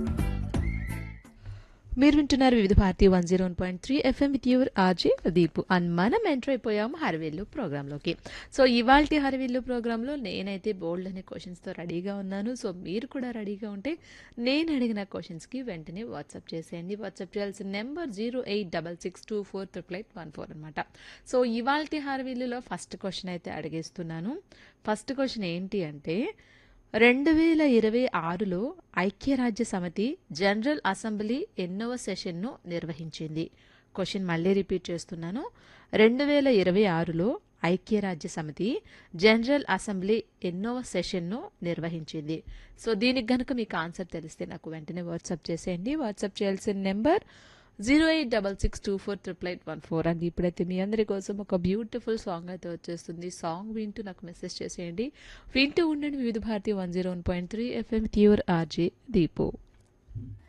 మీరు వింటున్నారు Vividh Bharati one zero one point three FM with your RJ Deepu and మనం enter అయిపోయాము హరివేలు ప్రోగ్రాంలోకి సో ఇవాల్టి హరివేలు ప్రోగ్రాంలో నేనైతే బోల్డ్ అనే క్వశ్చన్స్తో రెడీగా ఉన్నాను సో మీరు కూడా రెడీగా ఉంటే నేను అడిగిన క్వశ్చన్స్కి వెంటనే వాట్సాప్ చేసేయండి వాట్సాప్ చేయాల్సిన number zero eight double six two four triple eight one four అనమాట సో ఇవాల్టి హరివేలులో ఫస్ట్ క్వశ్చన్ అయితే అడిగేస్తున్నాను ఫస్ట్ క్వశ్చన్ ఏంటి అంటే రెండు వేల ఇరవై ఆరులో ఐక్యరాజ్య సమితి జనరల్ అసెంబ్లీ ఎన్నవ సెషన్ను నిర్వహించింది క్వశ్చన్ మళ్ళీ రిపీట్ చేస్తున్నాను రెండు వేల ఇరవై ఆరులో ఐక్యరాజ్య సమితి జనరల్ అసెంబ్లీ ఎన్నవ సెషన్ను నిర్వహించింది సో దీనికి గనుక మీకు ఆన్సర్ తెలిస్తే నాకు వెంటనే వాట్సాప్ చేసేయండి వాట్సాప్ చేయాల్సిన number zero eight double six two four triple eight one four and ఇప్పుడైతే మీ అందరి కోసం ఒక బ్యూటిఫుల్ సాంగ్ అయితే వచ్చేస్తుంది సాంగ్ వింటూ నాకు మెసేజ్ చేసేయండి వింటూ ఉండండి Vividh Bharati one zero one point three FM your RJ Deepu